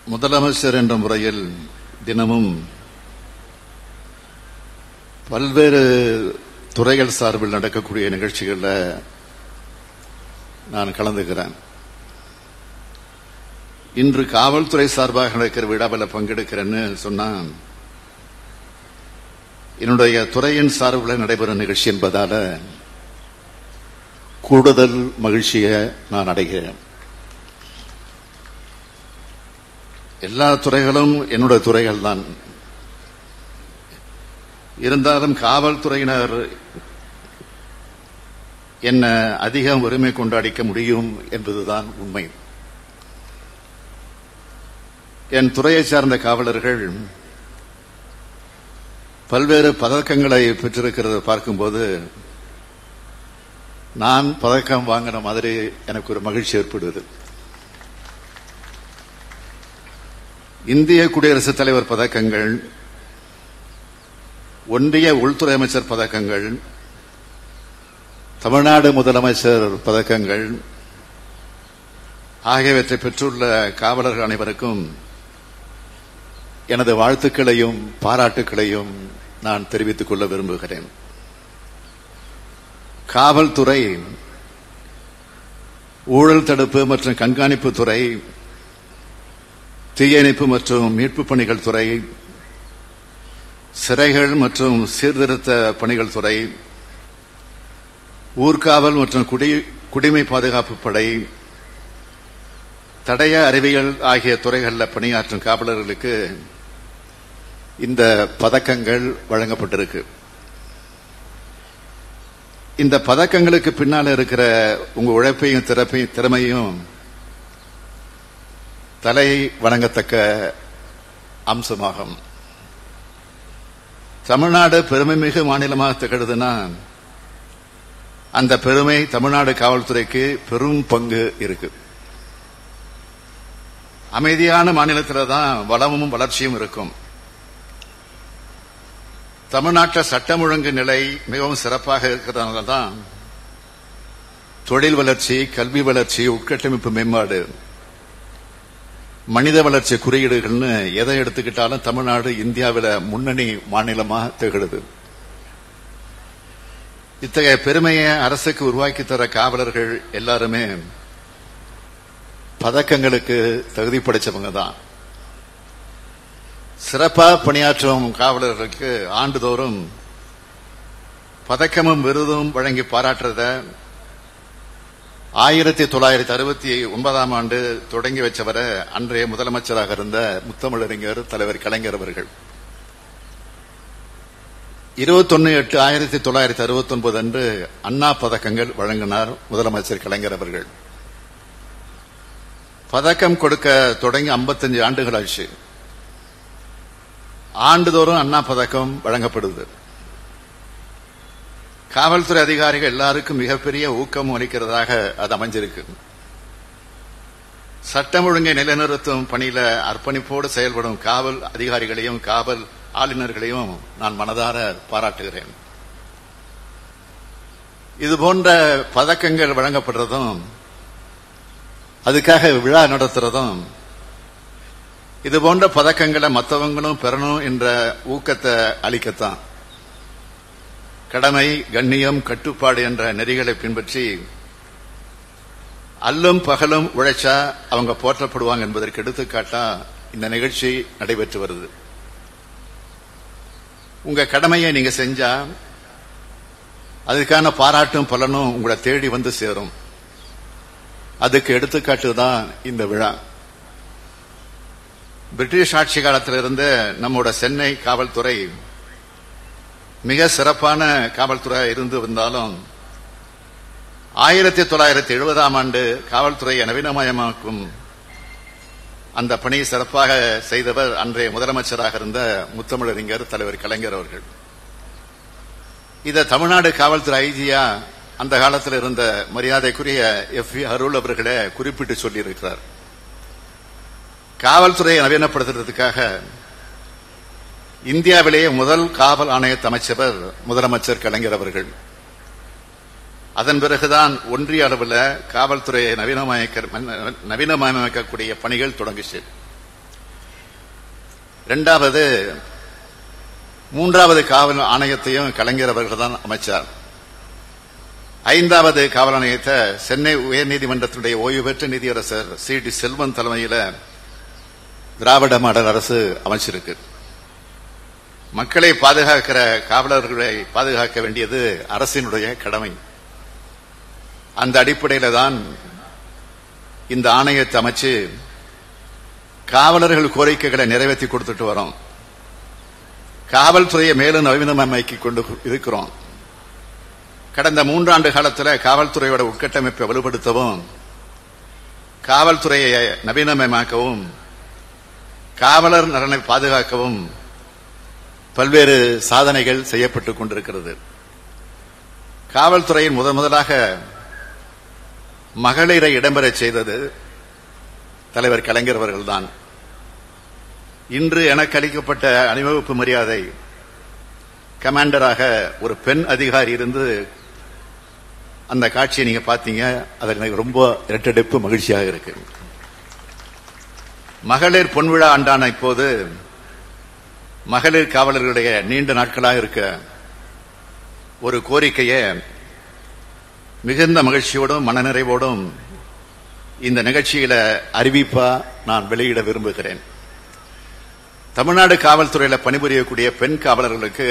முதலமைச்சர் என்ற முறையில் தினமும் பல்வேறு துறைகள் சார்பில் நடக்கக்கூடிய நிகழ்ச்சிகளில் நான் கலந்துக்கிறேன் இன்று காவல்துறை சார்பாக நடக்கிற விழாவில் பங்கெடுக்கிறேன்னு சொன்னா என்னுடைய துறையின் சார்பில் நடைபெறும் நிகழ்ச்சி என்பதால கூடுதல் மகிழ்ச்சியை நான் அடைகிறேன் எல்லா துறைகளும் என்னுடைய துறைகள் தான் இருந்தாலும் காவல்துறையினர் என்ன அதிக உரிமை கொண்டாடிக்க முடியும் என்பதுதான் உண்மை என் துறையை சார்ந்த காவலர்கள் பல்வேறு பதக்கங்களை பெற்றிருக்கிறத பார்க்கும்போது நான் பதக்கம் வாங்கின மாதிரி எனக்கு ஒரு மகிழ்ச்சி ஏற்படுது இந்திய குடியரசுத் தலைவர் பதக்கங்கள் ஒன்றிய உள்துறை அமைச்சர் பதக்கங்கள் தமிழ்நாடு முதலமைச்சர் பதக்கங்கள் ஆகியவற்றை பெற்றுள்ள காவலர்கள் அனைவருக்கும் எனது வாழ்த்துக்களையும் பாராட்டுக்களையும் நான் தெரிவித்துக் கொள்ள விரும்புகிறேன் காவல்துறை ஊழல் தடுப்பு மற்றும் கண்காணிப்பு துறை தீயணைப்பு மற்றும் மீட்பு பணிகள் துறை சிறைகள் மற்றும் சீர்திருத்த பணிகள் துறை ஊர்காவல் மற்றும் குடி குடிமை பாதுகாப்பு படை தடய அறிவியல் ஆகிய துறைகளில் பணியாற்றும் காவலர்களுக்கு இந்த பதக்கங்கள் வழங்கப்பட்டிருக்கு இந்த பதக்கங்களுக்கு பின்னால் இருக்கிற உங்க உழைப்பையும் திறப்பையும் திறமையும் தலை வணங்கத்தக்க அம்சமாகும் தமிழ்நாடு பெருமைமிகு மாநிலமாக திகழுதுன்னா அந்த பெருமை தமிழ்நாடு காவல்துறைக்கு பெரும் பங்கு இருக்கு அமைதியான மாநிலத்தில் தான் வளமும் வளர்ச்சியும் இருக்கும் தமிழ்நாட்டில் சட்டம் ஒழுங்கு நிலை மிகவும் சிறப்பாக இருக்கிறதுனால தான் தொழில் வளர்ச்சி கல்வி வளர்ச்சி உட்கட்டமைப்பு மேம்பாடு மனித வளர்ச்சி குறியீடுகள்னு எதை எடுத்துக்கிட்டாலும் தமிழ்நாடு இந்தியாவில் முன்னணி மாநிலமாக திகழுது இத்தகைய பெருமையை அரசுக்கு உருவாக்கி தர காவலர்கள் எல்லாருமே பதக்கங்களுக்கு தகுதி படைச்சவங்க தான் சிறப்பா பணியாற்றும் காவலர்களுக்கு ஆண்டுதோறும் பதக்கமும் விருதும் வழங்கி பாராட்டுறத ஆயிரத்தி தொள்ளாயிரத்தி அறுபத்தி ஒன்பதாம் ஆண்டு தொடங்கி வச்சவரை அன்றைய முதலமைச்சராக இருந்த முத்தமிழறிஞர் தலைவர் கலைஞர் அவர்கள் இருபத்தொன்னு எட்டு ஆயிரத்தி தொள்ளாயிரத்தி அறுபத்தி ஒன்பது அன்று அண்ணா பதக்கங்கள் வழங்கினார் முதலமைச்சர் கலைஞர் அவர்கள் பதக்கம் கொடுக்க தொடங்கி ஐம்பத்தஞ்சு ஆண்டுகள் ஆச்சு ஆண்டுதோறும் அண்ணா பதக்கம் வழங்கப்படுது காவல்துறை அதிகாரிகள் எல்லாருக்கும் மிகப்பெரிய ஊக்கம் அளிக்கிறதாக அது அமைஞ்சிருக்கு சட்டம் ஒழுங்கை நிலைநிறுத்தும் பணியில அர்ப்பணிப்போடு செயல்படும் காவல் அதிகாரிகளையும் காவல் ஆளுநர்களையும் நான் மனதார பாராட்டுகிறேன் இது போன்ற பதக்கங்கள் வழங்கப்படுறதும் அதுக்காக விழா நடத்துறதும் இது போன்ற பதக்கங்களை மற்றவங்களும் பெறணும் என்ற ஊக்கத்தை அளிக்கத்தான் கடமை கண்ணியம் கட்டுப்பாடு என்ற நெறிகளை பின்பற்றி அல்லும் பகலும் உழைச்சா அவங்க போற்றப்படுவாங்க என்பதற்கு எடுத்துக்காட்டா இந்த நிகழ்ச்சி நடைபெற்று வருது உங்க கடமையை நீங்க செஞ்சா அதுக்கான பாராட்டும் பலனும் உங்களை தேடி வந்து சேரும் அதுக்கு எடுத்துக்காட்டு தான் இந்த விழா பிரிட்டிஷ் ஆட்சி காலத்திலிருந்து நம்மோட சென்னை காவல்துறை மிக சிறப்பான காவல்துறை இருந்து வந்தாலும் ஆயிரத்தி தொள்ளாயிரத்தி எழுபதாம் ஆண்டு காவல்துறையை நவீனமயமாக்கும் அந்த பணியை சிறப்பாக செய்தவர் அன்றைய முதலமைச்சராக இருந்த முத்தமிழறிஞர் தலைவர் கலைஞர் அவர்கள் இதை தமிழ்நாடு காவல்துறை ஐஜியா அந்த காலத்தில் இருந்த மரியாதைக்குரிய எஃப் அருள் அவர்களே குறிப்பிட்டு சொல்லியிருக்கிறார் காவல்துறையை நவீனப்படுத்துறதுக்காக இந்தியாவிலேயே முதல் காவல் ஆணையத்தை அமைச்சவர் முதலமைச்சர் கலைஞர் அவர்கள் அதன் பிறகுதான் ஒன்றிய அளவில் காவல்துறையை நவீனமயக்க நவீனமயமாக்கக்கூடிய பணிகள் தொடங்கிச்சு இரண்டாவது மூன்றாவது காவல் ஆணையத்தையும் கலைஞர் அவர்கள் தான் அமைச்சார் ஐந்தாவது காவல் ஆணையத்தை சென்னை உயர்நீதிமன்றத்தினுடைய ஓய்வு பெற்ற நீதியரசர் சி டி செல்வன் தலைமையில் திராவிட மாடல் அரசு அமைச்சிருக்கு மக்களை பாதுகாக்கிற காவலர்களை பாதுகாக்க வேண்டியது அரசினுடைய கடமை அந்த அடிப்படையில தான் இந்த ஆணையத்தை அமைச்சு காவலர்கள் கோரிக்கைகளை நிறைவேற்றி கொடுத்துட்டு வரோம் காவல்துறையை மேலும் நவீனமயமாக்கி கொண்டு இருக்கிறோம் கடந்த மூன்றாண்டு காலத்தில் காவல்துறையோட உட்கட்டமைப்பை வலுப்படுத்தவும் காவல்துறையை நவீனமயமாக்கவும் காவலர் நலனை பாதுகாக்கவும் பல்வேறு சாதனைகள் செய்யப்பட்டுக் கொண்டிருக்கிறது காவல்துறையின் முதன் முதலாக மகளிரை இடம்பெறச் செய்தது தலைவர் கலைஞர் அவர்கள்தான் இன்று எனக்கு அளிக்கப்பட்ட அணிவகுப்பு மரியாதை கமாண்டராக ஒரு பெண் அதிகாரி இருந்து அந்த காட்சியை நீங்க பாத்தீங்க அது எனக்கு ரொம்ப இரட்டடிப்பு மகிழ்ச்சியாக இருக்கு மகளிர் பொன்விழா ஆண்டான இப்போது மகளிர் காவலர்களுடைய நீண்ட நாட்களாக இருக்க ஒரு கோரிக்கையை மிகுந்த மகிழ்ச்சியோடும் மனநிறைவோடும் இந்த நிகழ்ச்சியில அறிவிப்பா நான் வெளியிட விரும்புகிறேன் தமிழ்நாடு காவல்துறையில பணிபுரியக்கூடிய பெண் காவலர்களுக்கு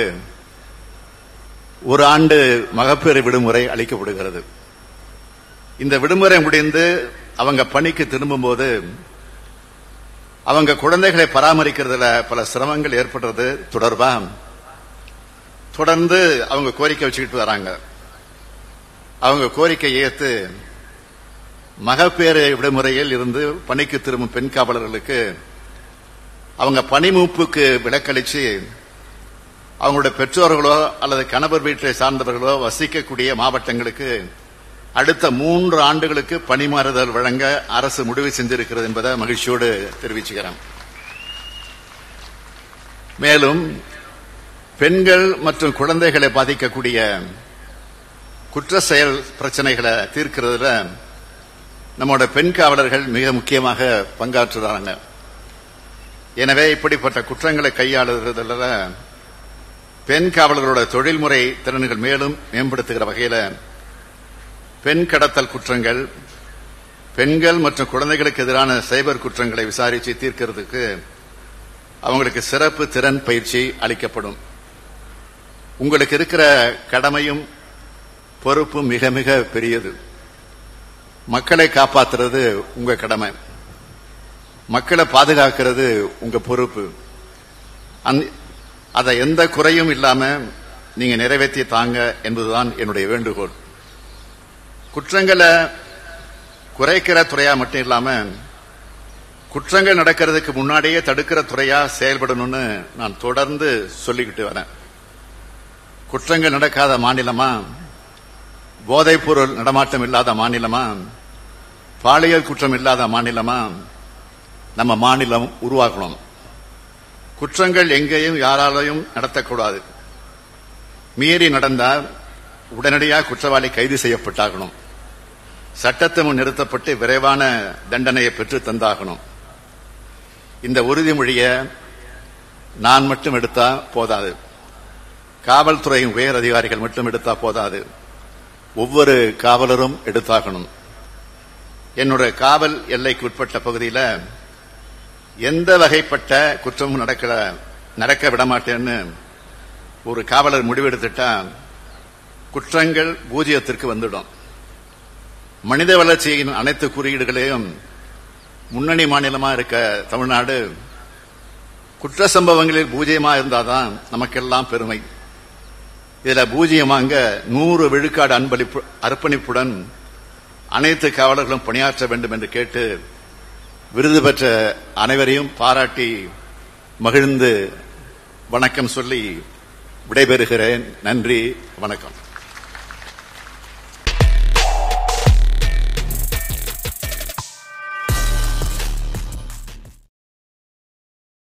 ஒரு ஆண்டு மகப்பேறு விடுமுறை அளிக்கப்படுகிறது இந்த விடுமுறை முடிந்து அவங்க பணிக்கு திரும்பும்போது அவங்க குழந்தைகளை பராமரிக்கிறதுல பல சிரமங்கள் ஏற்படுறது தொடர்பா தொடர்ந்து அவங்க கோரிக்கை வச்சுக்கிட்டு வராங்க அவங்க கோரிக்கை ஏத்து மகப்பேறு விடுமுறையில் இருந்து பணிக்கு திரும்பும் பெண் காவலர்களுக்கு அவங்க பணிமூப்புக்கு விலக்களிச்சு அவங்களுடைய பெற்றோர்களோ அல்லது கணவர் வீட்டை சார்ந்தவர்களோ வசிக்கக்கூடிய மாவட்டங்களுக்கு அடுத்த மூன்று ஆண்டுகளுக்கு பணிமாறுதல் வழங்க அரசு முடிவு செஞ்சிருக்கிறது என்பதை மகிழ்ச்சியோடு தெரிவிச்சுக்கிறேன் மேலும் பெண்கள் மற்றும் குழந்தைகளை பாதிக்கக்கூடிய குற்ற செயல் பிரச்சனைகளை தீர்க்கிறதுல நம்மோட பெண் காவலர்கள் மிக முக்கியமாக பங்காற்றுறாங்க எனவே இப்படிப்பட்ட குற்றங்களை கையாளுறதுல பெண் காவலர்களோட தொழில்முறை திறன்கள் மேலும் மேம்படுத்துகிற வகையில் பெண் கடத்தல் குற்றங்கள் பெண்கள் மற்றும் குழந்தைகளுக்கு எதிரான சைபர் குற்றங்களை விசாரித்து தீர்க்கிறதுக்கு அவங்களுக்கு சிறப்பு திறன் பயிற்சி அளிக்கப்படும் உங்களுக்கு இருக்கிற கடமையும் பொறுப்பும் மிக மிக பெரியது மக்களை காப்பாத்துறது உங்க கடமை மக்களை பாதுகாக்கிறது உங்க பொறுப்பு அதை எந்த குறையும் இல்லாம நீங்க நிறைவேற்றி தாங்க என்பதுதான் என்னுடைய வேண்டுகோள் குற்றங்களை குறைக்கிற துறையா மட்டும் இல்லாம குற்றங்கள் நடக்கிறதுக்கு முன்னாடியே தடுக்கிற துறையா செயல்படணும்னு நான் தொடர்ந்து சொல்லிக்கிட்டு வரேன் குற்றங்கள் நடக்காத மாநிலமா போதைப்பொருள் நடமாட்டம் இல்லாத மாநிலமா பாலியல் குற்றம் இல்லாத மாநிலமா நம்ம மாநிலம் உருவாக்கணும் குற்றங்கள் எங்கேயும் யாராலையும் நடத்தக்கூடாது மீறி நடந்தால் உடனடியாக குற்றவாளி கைது செய்யப்பட்டாகணும் சட்டத்தை முன் நிறுத்தப்பட்டு விரைவான தண்டனையை பெற்று தந்தாகணும் இந்த உறுதிமொழியை நான் மட்டும் எடுத்தா போதாது காவல்துறையின் உயர் அதிகாரிகள் மட்டும் எடுத்தா போதாது ஒவ்வொரு காவலரும் எடுத்தாகணும் என்னுடைய காவல் எல்லைக்கு உட்பட்ட பகுதியில் எந்த வகைப்பட்ட குற்றமும் நடக்கல நடக்க விடமாட்டேன்னு ஒரு காவலர் முடிவெடுத்துட்டா குற்றங்கள் பூஜ்ஜியத்திற்கு வந்துடும் மனித வளர்ச்சியின் அனைத்து குறியீடுகளையும் முன்னணி மாநிலமா இருக்க தமிழ்நாடு குற்ற சம்பவங்களில் பூஜ்ஜியமா இருந்தாதான் நமக்கெல்லாம் பெருமை இதுல பூஜ்ஜியமாங்க நூறு விழுக்காடு அன்பளிப்பு அர்ப்பணிப்புடன் அனைத்து காவலர்களும் பணியாற்ற வேண்டும் என்று கேட்டு விருது பெற்ற அனைவரையும் பாராட்டி மகிழ்ந்து வணக்கம் சொல்லி விடைபெறுகிறேன் நன்றி வணக்கம்